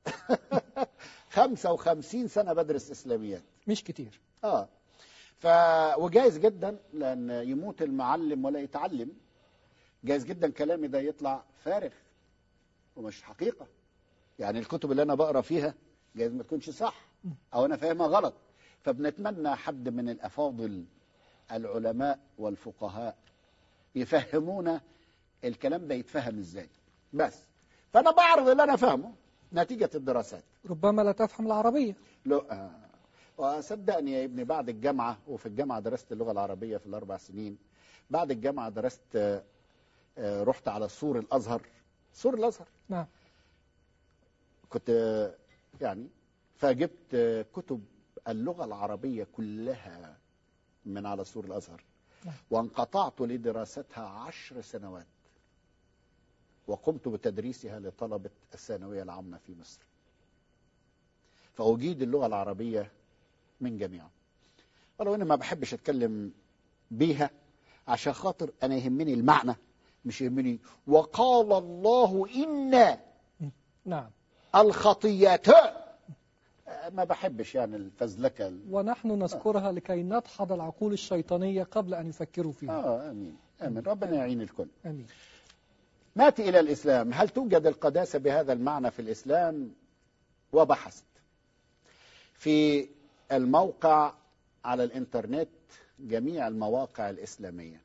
55 سنه بدرس اسلاميات مش كتير اه ف وجايز جدا لان يموت المعلم ولا يتعلم جايز جدا كلامي ده يطلع فارغ ومش حقيقه يعني الكتب اللي انا بقرا فيها جايز ما تكونش صح او انا فاهمها غلط فبنتمنى حد من الافاضل العلماء والفقهاء يفهمونا الكلام ده يتفهم ازاي بس فانا بعرض اللي انا فاهمه نتيجه الدراسات ربما لا تفهم العربية لا آه. وصدقني يا ابني بعد الجامعة وفي الجامعة درست اللغة العربية في الأربع سنين بعد الجامعة درست آه، آه، رحت على سور الأزهر سور الأزهر نعم كنت آه، يعني فجبت آه، كتب اللغة العربية كلها من على سور الأزهر نعم. وانقطعت لدراستها عشر سنوات وقمت بتدريسها لطلبة الثانوية العامة في مصر فأجيد اللغة العربية من جميعا ولو أنا ما بحبش أتكلم بيها عشان خاطر أنا يهمني المعنى مش يهمني وقال الله إنا نعم الخطيات ما بحبش يعني الفزلكة ونحن نذكرها لكي ندحض العقول الشيطانية قبل أن يفكروا فيها آه آمين آمين ربنا يعين الكل آمين ناتي إلى الإسلام هل توجد القداسة بهذا المعنى في الإسلام وبحثت في الموقع على الإنترنت جميع المواقع الإسلامية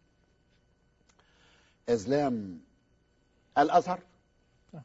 إسلام الأزهر نعم.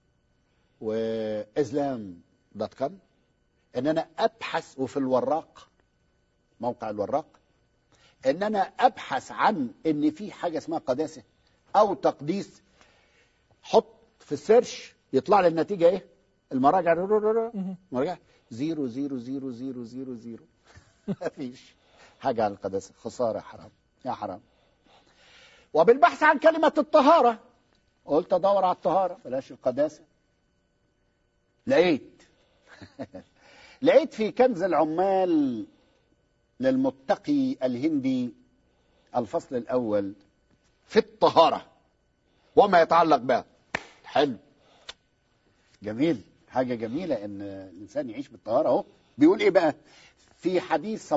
وإسلام دوت كوم إن أنا أبحث وفي الوراق موقع الوراق إن أنا أبحث عن إن في حاجة اسمها قداسة أو تقديس حط في السيرش يطلع لي النتيجة إيه؟ المراجع مهم. مراجع زيرو زيرو زيرو زيرو زيرو زيرو مفيش حاجة عن القداسة خسارة حرام يا حرام وبالبحث عن كلمة الطهارة قلت أدور على الطهارة بلاش القداسة لقيت لقيت في كنز العمال للمتقي الهندي الفصل الأول في الطهارة وما يتعلق بها حلو جميل حاجة جميلة إن الإنسان يعيش بالطهارة أهو بيقول إيه بقى في حديث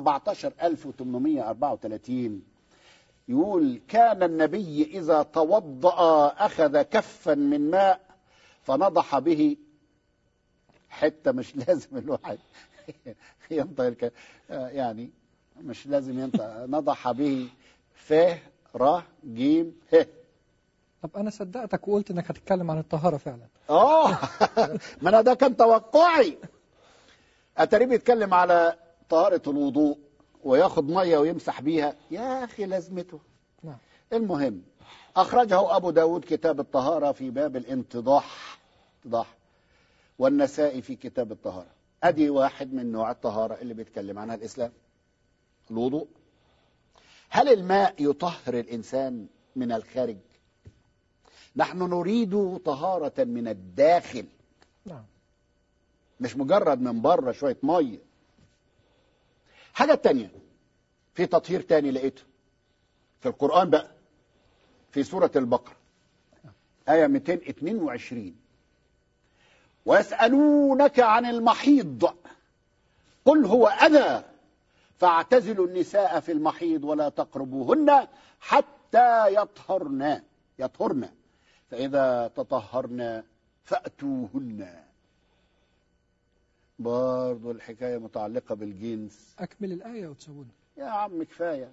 17834 يقول كان النبي إذا توضأ أخذ كفا من ماء فنضح به حتة مش لازم الواحد ينطق الك- آه يعني مش لازم ينطق نضح به ف ر جيم ه طب أنا صدقتك وقلت إنك هتتكلم عن الطهارة فعلا اه ما انا ده كان توقعي اتاري بيتكلم على طهارة الوضوء وياخد مية ويمسح بيها يا اخي لازمته نعم المهم اخرجه ابو داود كتاب الطهارة في باب الانتضاح انتضاح والنسائي في كتاب الطهارة ادي واحد من نوع الطهارة اللي بيتكلم عنها الاسلام الوضوء هل الماء يطهر الانسان من الخارج نحن نريد طهارة من الداخل نعم مش مجرد من بره شوية مية حاجة تانية في تطهير تاني لقيته في القرآن بقى في سورة البقرة آية 222 ويسألونك عن المحيض قل هو أذى فاعتزلوا النساء في المحيض ولا تقربوهن حتى يطهرن يطهرن فإذا تطهرن فأتوهن برضو الحكاية متعلقة بالجنس أكمل الآية وتسوون يا عم كفاية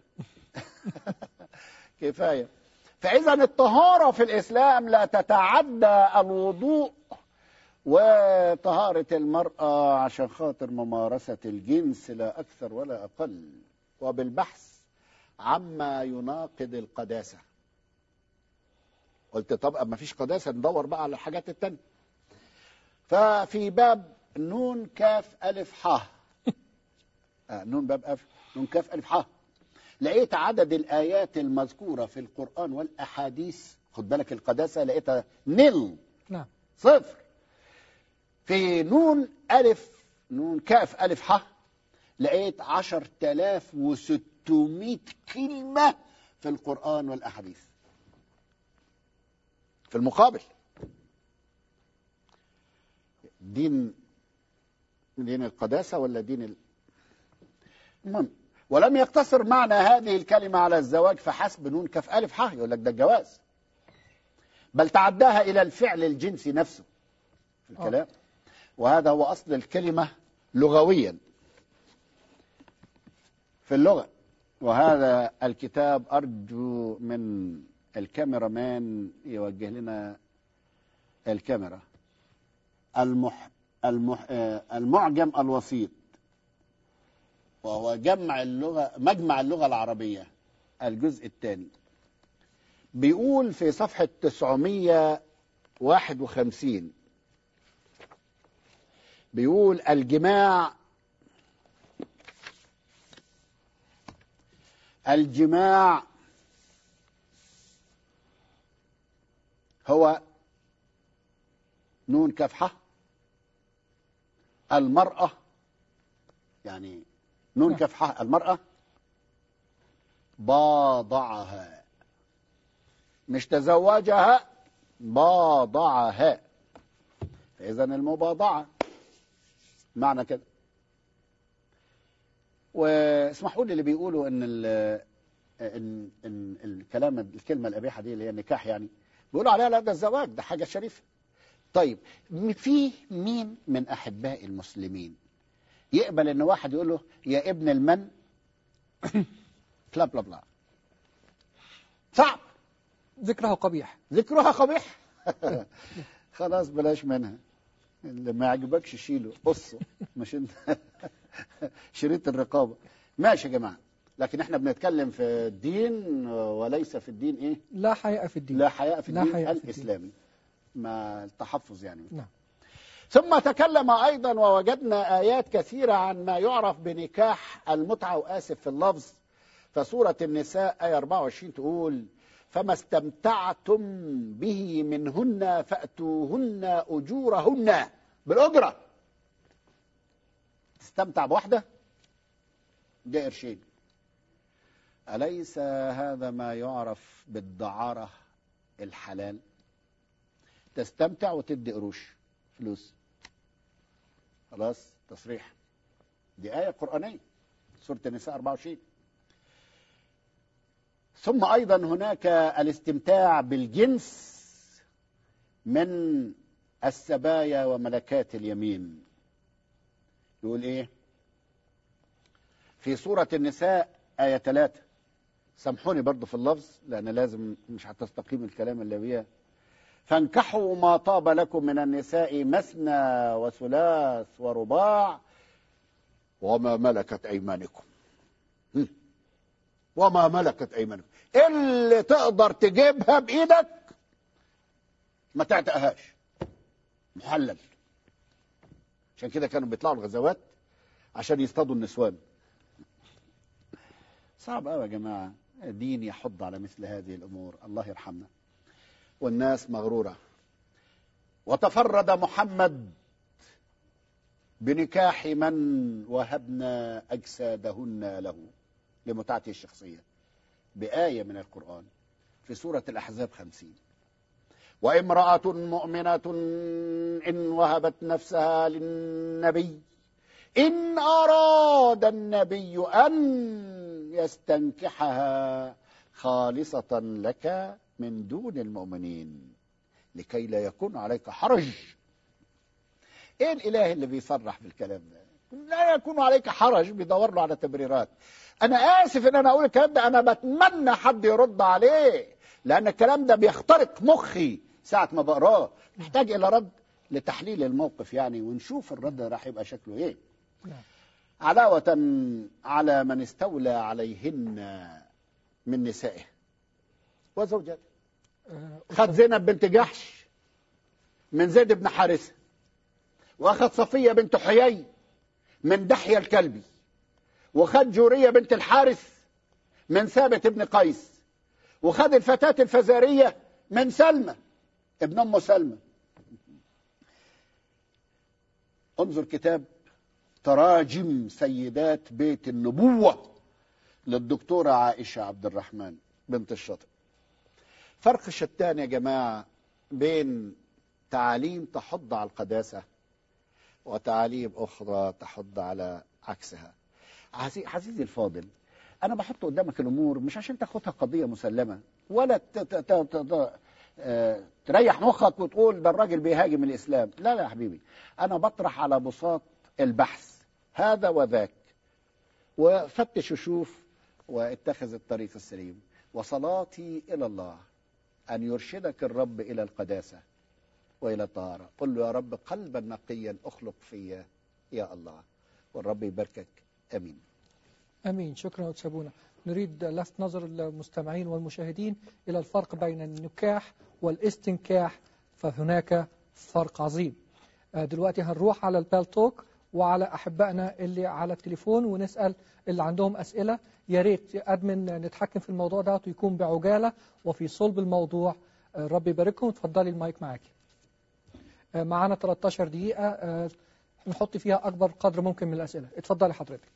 كفاية فإذا الطهارة في الإسلام لا تتعدى الوضوء وطهارة المرأة عشان خاطر ممارسة الجنس لا أكثر ولا أقل وبالبحث عما يناقض القداسة قلت طب ما فيش قداسة ندور بقى على الحاجات التانية ففي باب نون كاف ألف حاء آه نون باب أف نون كاف ألف حاء لقيت عدد الآيات المذكورة في القرآن والأحاديث خد بالك القداسة لقيتها نل نعم صفر في نون ألف نون كاف ألف ح لقيت عشر تلاف وستمائة كلمة في القرآن والأحاديث في المقابل دين دين القداسة ولا دين ال... المهم ولم يقتصر معنى هذه الكلمة على الزواج فحسب نون كف ألف ح يقول لك ده الجواز بل تعداها إلى الفعل الجنسي نفسه في الكلام وهذا هو أصل الكلمة لغويا في اللغة وهذا الكتاب أرجو من الكاميرا مان يوجه لنا الكاميرا المح المح آه، المعجم الوسيط وهو جمع اللغة مجمع اللغة العربية الجزء الثاني بيقول في صفحة 951 بيقول الجماع الجماع هو نون كفحة المرأة يعني نون نعم. كفحة المرأة باضعها مش تزوجها باضعها إذا المباضعة معنى كده واسمحوا لي اللي بيقولوا ان ال ان ان الكلام الكلمه القبيحه دي اللي هي النكاح يعني بيقولوا عليها لا ده الزواج ده حاجه شريفه طيب م- في مين من احباء المسلمين يقبل ان واحد يقول له يا ابن المن بلا بلا بلا صعب ذكره قبيح ذكرها قبيح خلاص بلاش منها اللي ما يعجبكش شيله قصه مش انت شريط الرقابه ماشي يا جماعه لكن احنا بنتكلم في الدين وليس في الدين ايه لا حياء في الدين لا حياء في لا الدين حياء في الدين. الاسلامي ما التحفظ يعني نعم ثم تكلم ايضا ووجدنا ايات كثيره عن ما يعرف بنكاح المتعه واسف في اللفظ فسوره النساء ايه 24 تقول فما استمتعتم به منهن فاتوهن اجورهن بالاجره تستمتع بواحده ده قرشين اليس هذا ما يعرف بالدعاره الحلال تستمتع وتدي قروش فلوس خلاص تصريح دي آية قرآنية سورة النساء 24 ثم أيضا هناك الاستمتاع بالجنس من السبايا وملكات اليمين يقول إيه في سورة النساء آية 3 سامحوني برضو في اللفظ لأن لازم مش هتستقيم الكلام اللي بيها فانكحوا ما طاب لكم من النساء مثنى وثلاث ورباع وما ملكت ايمانكم هم. وما ملكت ايمانكم اللي تقدر تجيبها بايدك ما تعتقهاش محلل عشان كده كانوا بيطلعوا الغزوات عشان يصطادوا النسوان صعب قوي يا جماعه الدين يحض على مثل هذه الامور الله يرحمنا والناس مغرورة وتفرد محمد بنكاح من وهبنا أجسادهن له لمتعته الشخصية بآية من القرآن في سورة الأحزاب خمسين وامرأة مؤمنة إن وهبت نفسها للنبي إن أراد النبي أن يستنكحها خالصة لك من دون المؤمنين لكي لا يكون عليك حرج ايه الاله اللي بيصرح بالكلام ده لا يكون عليك حرج بيدور له على تبريرات انا اسف ان انا اقول الكلام ده انا بتمنى حد يرد عليه لان الكلام ده بيخترق مخي ساعه ما بقراه محتاج الى رد لتحليل الموقف يعني ونشوف الرد راح يبقى شكله ايه نعم. علاوة على من استولى عليهن من نسائه وزوجاته آه، خد زينب بنت جحش من زيد بن حارثة واخد صفية بنت حيي من دحية الكلبي وخد جورية بنت الحارث من ثابت ابن قيس وخد الفتاة الفزارية من سلمى ابن أم سلمى انظر كتاب تراجم سيدات بيت النبوة للدكتورة عائشة عبد الرحمن بنت الشاطئ فرق شتان يا جماعة بين تعاليم تحض على القداسة وتعاليم أخرى تحض على عكسها عزي- عزيزي الفاضل أنا بحط قدامك الأمور مش عشان تاخدها قضية مسلمة ولا ت- ت- ت- ت- آه، تريح مخك وتقول ده الراجل بيهاجم الإسلام لا لا يا حبيبي أنا بطرح على بساط البحث هذا وذاك وفتش وشوف واتخذ الطريق السليم وصلاتي إلى الله أن يرشدك الرب إلى القداسة وإلى الطهارة قل له يا رب قلبا نقيا أخلق فيا يا الله والرب يباركك أمين امين شكرا استاذ بونا نريد لفت نظر المستمعين والمشاهدين الى الفرق بين النكاح والاستنكاح فهناك فرق عظيم آه، دلوقتي هنروح على البالتوك وعلى احبائنا اللي على التليفون ونسال اللي عندهم اسئله يا ريت يا ادمن نتحكم في الموضوع ده ويكون بعجاله وفي صلب الموضوع آه، ربي يبارككم اتفضلي المايك معاكي آه، معانا 13 دقيقه آه، نحط فيها اكبر قدر ممكن من الاسئله اتفضلي حضرتك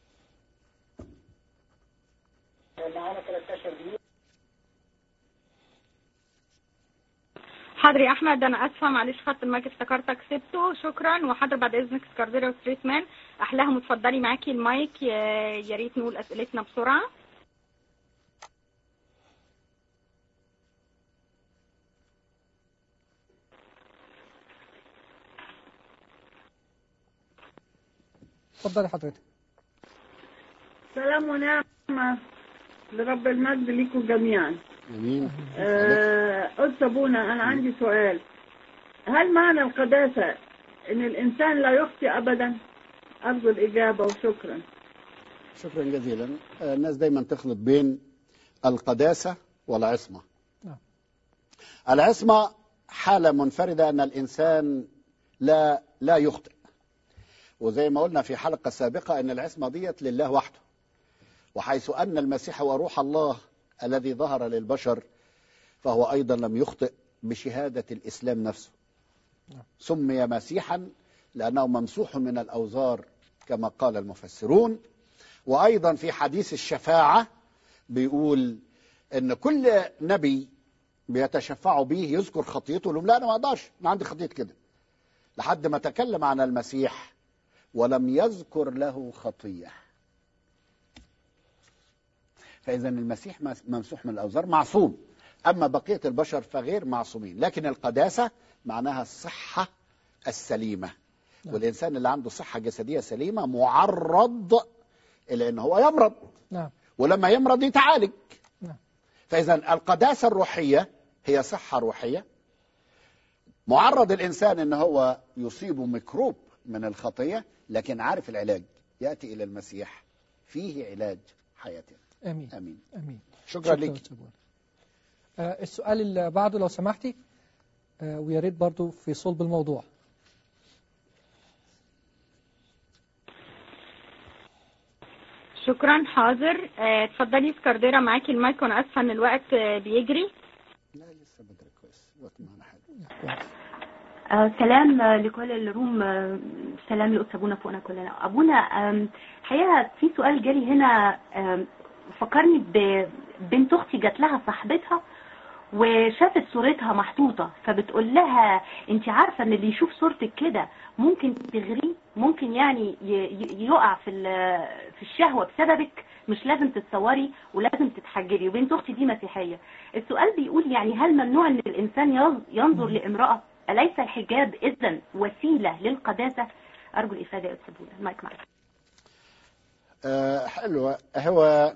حاضر يا احمد انا اسفه معلش خدت المايك افتكرتك سبته شكرا وحاضر بعد اذنك سكارديرا وستريت مان احلاهم اتفضلي معاكي المايك يا يا ريت نقول اسئلتنا بسرعه اتفضلي حضرتك سلام ونعمة لرب المجد ليكم جميعا أمين آه، قدس أبونا أنا عندي سؤال هل معنى القداسة إن الإنسان لا يخطئ أبدا أرجو الإجابة وشكرا شكرا جزيلا آه، الناس دايما تخلط بين القداسة والعصمة نعم. العصمة حالة منفردة أن الإنسان لا لا يخطئ وزي ما قلنا في حلقة سابقة أن العصمة ديت لله وحده وحيث أن المسيح هو روح الله الذي ظهر للبشر فهو أيضا لم يخطئ بشهادة الإسلام نفسه نعم. سمي مسيحا لأنه ممسوح من الأوزار كما قال المفسرون وأيضا في حديث الشفاعة بيقول ان كل نبي بيتشفعوا به يذكر خطيته يقول لهم لا انا ما اقدرش انا عندي خطيه كده لحد ما تكلم عن المسيح ولم يذكر له خطيه فاذا المسيح مس- ممسوح من الاوزار معصوم اما بقيه البشر فغير معصومين لكن القداسه معناها الصحه السليمه نعم. والانسان اللي عنده صحه جسديه سليمه معرض الى ان هو يمرض نعم ولما يمرض يتعالج نعم. فإذا القداسة الروحية هي صحة روحية معرض الإنسان أن هو يصيب ميكروب من الخطية لكن عارف العلاج يأتي إلى المسيح فيه علاج حياته امين أمين امين شكرا لك أستاذ بونا. آه السؤال اللي بعده لو سمحتي آه ويا ريت برضه في صلب الموضوع شكرا حاضر آه، اتفضلي سكارديرا معاكي المايك وانا اسفه ان الوقت آه، بيجري لا لسه بدري كويس وقت معنا حاجة كويس. آه، سلام آه، لكل الروم آه، سلام لأستاذ أبونا فوقنا كلنا أبونا آم، الحقيقة في سؤال جالي هنا آم، فكرني ببنت أختي جات لها صاحبتها وشافت صورتها محطوطة فبتقول لها انت عارفة ان اللي يشوف صورتك كده ممكن تغريه ممكن يعني ي- ي- يقع في ال- في الشهوة بسببك مش لازم تتصوري ولازم تتحجبي وبنت اختي دي مسيحية السؤال بيقول يعني هل ممنوع ان الانسان ينظ- ينظر لامرأة أليس الحجاب إذا وسيلة للقداسة أرجو الإفادة يا أستاذ بولا المايك معك آه حلوة هو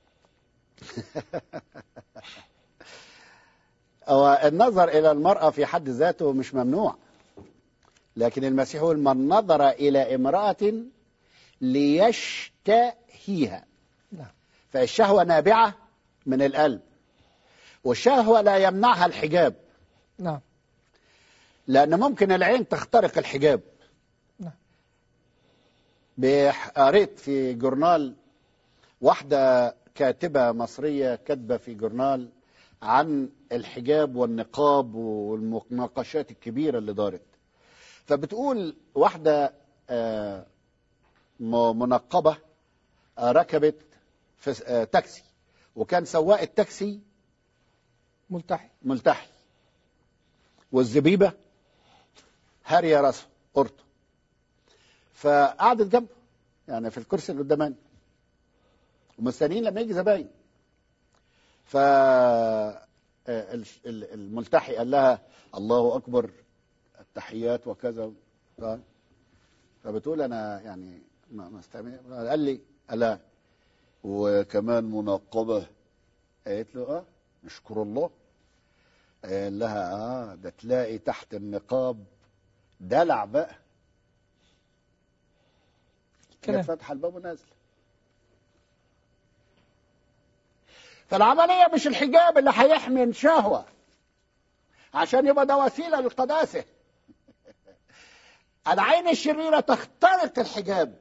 هو النظر إلى المرأة في حد ذاته مش ممنوع لكن المسيح يقول من نظر إلى امرأة ليشتهيها نعم. فالشهوة نابعة من القلب والشهوة لا يمنعها الحجاب نعم لأن ممكن العين تخترق الحجاب نعم. بح- قريت في جورنال واحدة كاتبة مصرية كاتبة في جورنال عن الحجاب والنقاب والمناقشات الكبيرة اللي دارت فبتقول واحدة آه، م- منقبة آه، ركبت في آه، تاكسي وكان سواق التاكسي ملتحي ملتحي والزبيبة هارية راسه قرطه فقعدت جنبه يعني في الكرسي اللي قدامنا ومستنيين لما يجي زباين ف آه، ال- ال- الملتحي قال لها الله اكبر التحيات وكذا ف- فبتقول انا يعني ما ما استعمل قال لي الا وكمان منقبه قالت له اه نشكر الله قال لها اه ده تلاقي تحت النقاب دلع بقى كلام. كانت فاتحه الباب ونازله فالعمليه مش الحجاب اللي هيحمي الشهوه عشان يبقى ده وسيله للقداسه العين الشريره تخترق الحجاب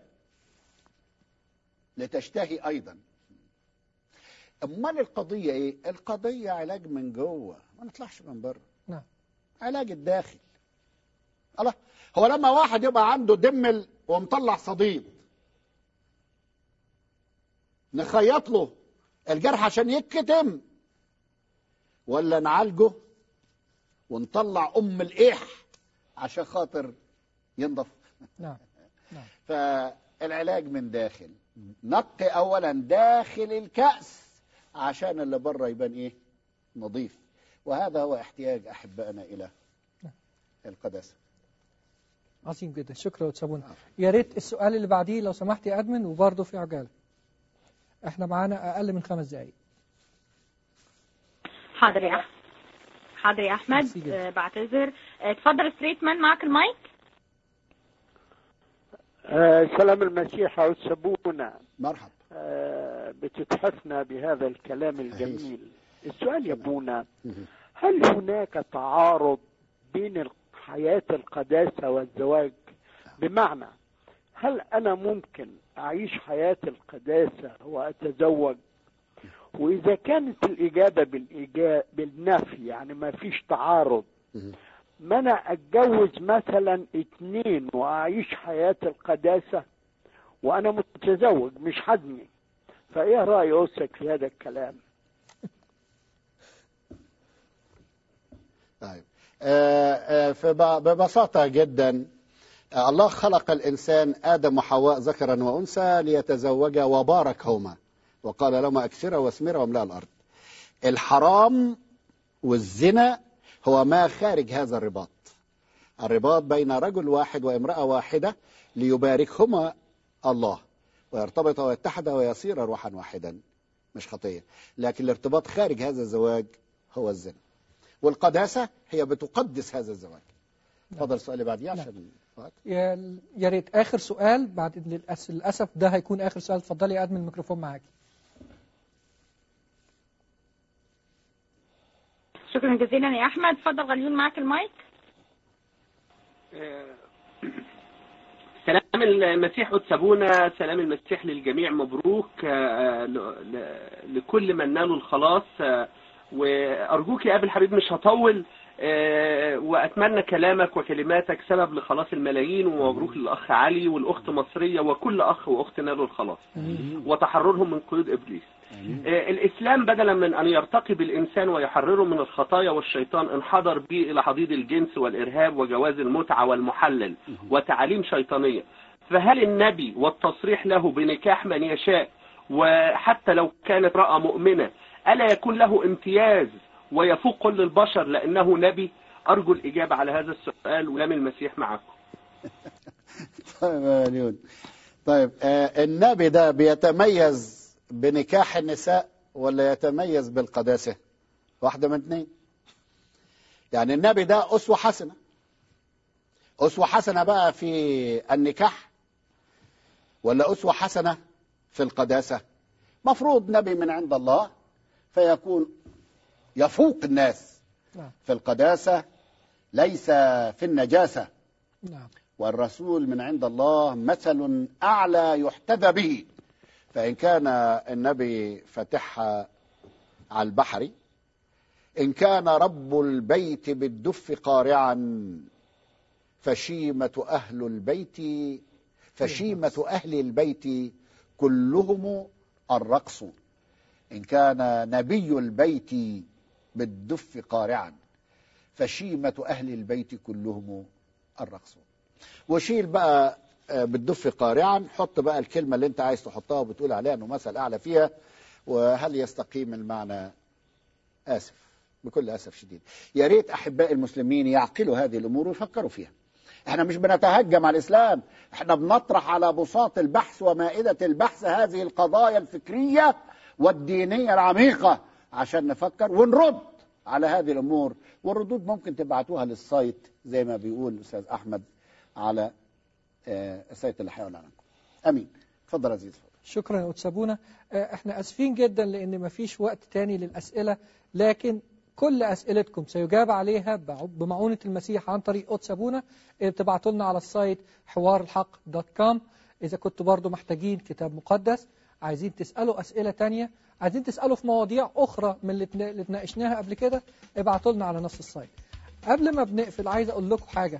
لتشتهي ايضا امال القضيه ايه القضيه علاج من جوه ما نطلعش من بره نعم علاج الداخل الله هو لما واحد يبقى عنده دمل ومطلع صديد نخيط له الجرح عشان يتكتم ولا نعالجه ونطلع ام الايح عشان خاطر ينضف نعم نعم فالعلاج من داخل نقي اولا داخل الكأس عشان اللي بره يبان ايه نظيف وهذا هو احتياج احبائنا الى القداسه عظيم جدا شكرا وتسابونا يا ريت السؤال اللي بعديه لو سمحت يا ادمن وبرضه في عجاله احنا معانا اقل من خمس دقائق حاضر يا أحمد حاضر يا أحمد ميرسي جدا. آه، بعتذر آه، اتفضل ستريت مان معك المايك آه، سلام المسيح عود سبونا مرحب آه، بتتحفنا بهذا الكلام الجميل السؤال يا ابونا مهم. هل هناك تعارض بين حياة القداسة والزواج بمعنى هل أنا ممكن أعيش حياة القداسة وأتزوج وإذا كانت الإجابة بالإجابة بالنفي يعني ما فيش تعارض مهم. ما أنا أتجوز مثلا اتنين وأعيش حياة القداسة وأنا متزوج مش حزني فإيه رأي أوسك في هذا الكلام طيب آه، آه، فب- ببساطة جدا آه، الله خلق الإنسان آدم وحواء ذكرا وأنثى ليتزوجا وباركهما وقال لهما أكثرا واثمرا واملأ الأرض الحرام والزنا هو ما خارج هذا الرباط الرباط بين رجل واحد وامرأة واحدة ليباركهما الله ويرتبط ويتحد ويصير روحا واحدا مش خطية لكن الارتباط خارج هذا الزواج هو الزنا والقداسة هي بتقدس هذا الزواج اتفضل السؤال اللي بعديه عشان وقت. يا يا ريت اخر سؤال بعد للأس- للاسف ده هيكون اخر سؤال اتفضلي يا ادمن الميكروفون معاكي شكرا جزيلا يا أحمد اتفضل غليون معك المايك سلام المسيح أتسبونا سلام المسيح للجميع مبروك آه، ل- ل- لكل من نالوا الخلاص آه، وأرجوك يا أبي الحبيب مش هطول آه، وأتمنى كلامك وكلماتك سبب لخلاص الملايين ومبروك للأخ علي والأخت مصرية وكل أخ وأخت نالوا الخلاص وتحررهم من قيود إبليس آه، الإسلام بدلا من أن يرتقي بالإنسان ويحرره من الخطايا والشيطان انحدر به إلى حضيض الجنس والإرهاب وجواز المتعة والمحلل وتعاليم شيطانية فهل النبي والتصريح له بنكاح من يشاء وحتى لو كانت امرأة مؤمنة ألا يكون له امتياز ويفوق كل البشر لأنه نبي أرجو الإجابة على هذا السؤال ولام المسيح معكم طيب يا مليون طيب آه النبي ده بيتميز بنكاح النساء ولا يتميز بالقداسة واحدة من اثنين يعني النبي ده أسوة حسنة أسوة حسنة بقى في النكاح ولا أسوة حسنة في القداسة مفروض نبي من عند الله فيكون يفوق الناس نعم. في القداسة ليس في النجاسة نعم والرسول من عند الله مثل أعلى يحتذى به فإن كان النبي فتحها على البحر إن كان رب البيت بالدف قارعا فشيمة أهل البيت فشيمة أهل البيت كلهم الرقص إن كان نبي البيت بالدف قارعا فشيمة أهل البيت كلهم الرقص وشيل بقى آه، بالدف قارعا حط بقى الكلمة اللي انت عايز تحطها وبتقول عليها انه مثل اعلى فيها وهل يستقيم المعنى اسف بكل اسف شديد يا ريت احباء المسلمين يعقلوا هذه الامور ويفكروا فيها احنا مش بنتهجم على الاسلام احنا بنطرح على بساط البحث ومائده البحث هذه القضايا الفكريه والدينيه العميقه عشان نفكر ونرد على هذه الامور والردود ممكن تبعتوها للسايت زي ما بيقول الاستاذ احمد على آه، السايت اللي هيقول عنكم امين اتفضل عزيز اتفضل شكرا يا أتسابونا آه، احنا اسفين جدا لان مفيش وقت تاني للاسئله لكن كل اسئلتكم سيجاب عليها بع- بمعونه المسيح عن طريق أتسابونا تبعتوا لنا على السايت حوار الحق دوت كوم اذا كنتوا برضو محتاجين كتاب مقدس عايزين تسالوا اسئله تانية عايزين تسالوا في مواضيع اخرى من اللي اتنا- اللي اتناقشناها قبل كده ابعتوا لنا على نفس السايت قبل ما بنقفل عايز اقول لكم حاجه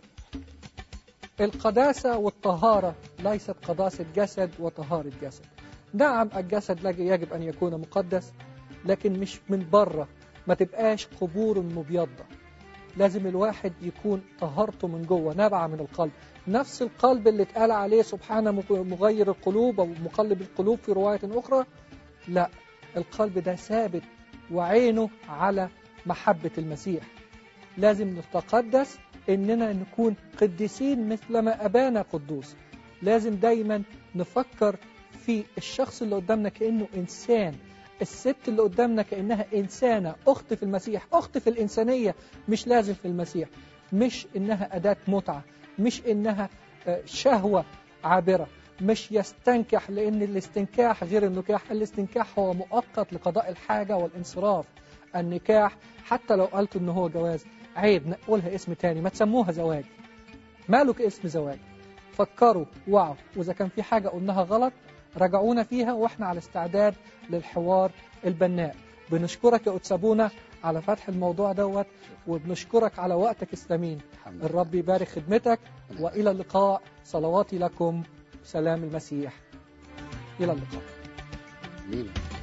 القداسة والطهارة ليست قداسة جسد وطهارة جسد نعم الجسد لج- يجب أن يكون مقدس لكن مش من بره ما تبقاش قبور مبيضة لازم الواحد يكون طهارته من جوه نابعة من القلب نفس القلب اللي اتقال عليه سبحانه مغ- مغير القلوب أو مقلب القلوب في رواية أخرى لا القلب ده ثابت وعينه على محبة المسيح لازم نتقدس اننا نكون قديسين مثل ما ابانا قدوس لازم دايما نفكر في الشخص اللي قدامنا كانه انسان الست اللي قدامنا كانها انسانه اخت في المسيح اخت في الانسانيه مش لازم في المسيح مش انها اداه متعه مش انها آه، شهوه عابره مش يستنكح لان الاستنكاح غير النكاح الاستنكاح هو مؤقت لقضاء الحاجه والانصراف النكاح حتى لو قلت ان هو جواز عيب نقولها اسم تاني ما تسموها زواج مالك اسم زواج فكروا وعوا واذا كان في حاجه قلناها غلط راجعونا فيها واحنا على استعداد للحوار البناء بنشكرك يا أتسابونا على فتح الموضوع دوت وبنشكرك على وقتك الثمين الحمد لله. الرب يبارك خدمتك وإلى اللقاء صلواتي لكم سلام المسيح إلى اللقاء مين